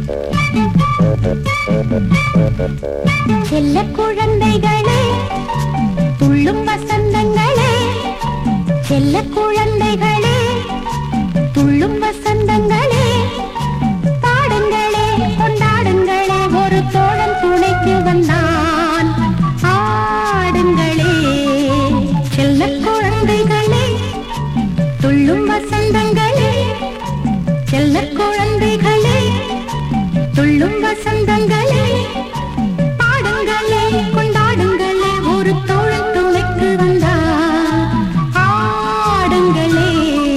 செல்ல குழந்தைகளே துள்ளும் வசந்தங்களே செல்ல குழந்தைகளே துள்ளும் வசந்தங்களே பாடுங்களே கொண்டாடுங்களே ஒரு தோழன் துணைக்கு வந்தான் ஆடுங்களே செல்ல குழந்தைகளே துள்ளும் வசந்தங்களே செல்ல குழந்தைகளே துள்ளும் வசந்தங்களே பாடுங்களே கொண்டாடுங்களே ஒரு தோழன் துணைக்கு வந்தான் ஆடுங்களே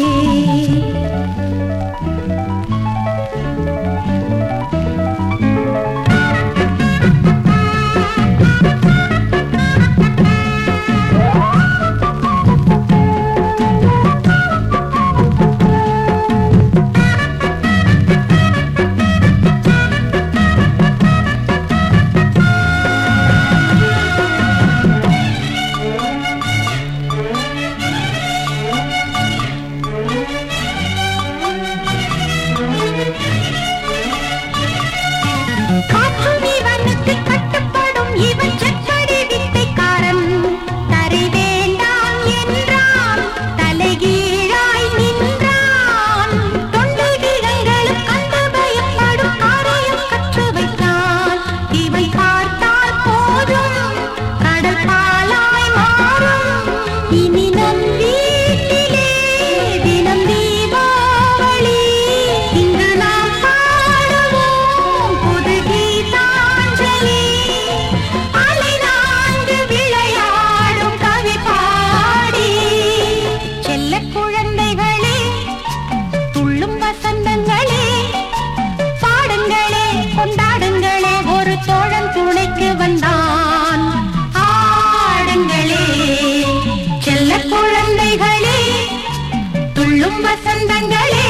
காற்றும் இவனுக்கு கட்டுப்படும் இவன் செப்படி வித்தைக்காரன் தரை வேண்டாம் என்றான் தலைகீழாய் நின்றான் தொண்டு கிழங்களும் கண்டு பயப்படும் காரியம் கற்று வைத்தான் இவை பார்த்தால் போதும் கடல் பாலாய் மாறும் இனி நம் வீட்டிலே தினம் தீபாவளி இங்கு நாம் பாடுவோம் புது கீதாஞ்சலி அலை நான்கு விளையாடும் கவி பாடி செல்ல குழந்தைகளே துள்ளும் வசந்தங்களே பாடுங்களே கொண்டாடுங்களே ஒரு தோழன் துணைக்கு வந்தான் ஆடுங்களே செல்ல குழந்தைகளே துள்ளும் வசந்தங்களே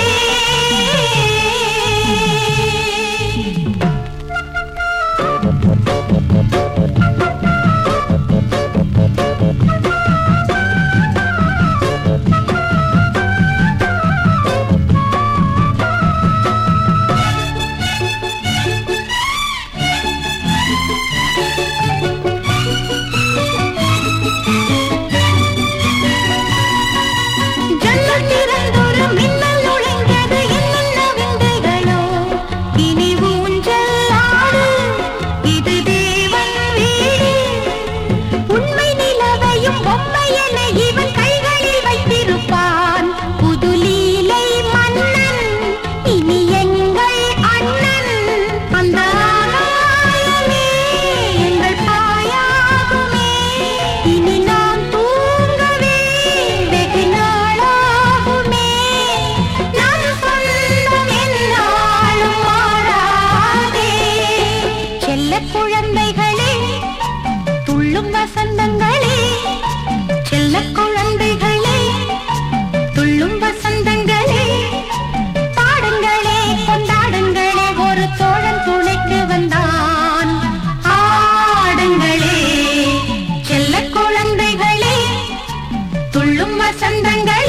ஜன்னல் திறந்தொரு மின்னல் நுழைந்தது என்னென்ன விந்தைகளோ இனி ஊஞ்சல் ஆடு இது தேவன் வீடு உண்மை நிலவையும் பொம்மையென இவன் கைகளில் வைத்திருப்பான் புது லீலை மன்னன் இனி எங்கள் அண்ணன் அந்த ஆகாயமே எங்கள் பாயாகுமே இனி நாம் தூங்கவே வெகு நாளாகுமே நம் சொந்தம் எந்நாளும் மாறாதே செல்ல குழந்தைகளே துள்ளும் வசந்தங்களே செல்ல குழந்தைகளே துள்ளும் வசந்தங்களே பாடுங்களே கொண்டாடுங்களே ஒரு தோழன் துணைக்கு வந்தான் ஆடுங்களே செல்ல குழந்தைகளே துள்ளும் வசந்தங்களே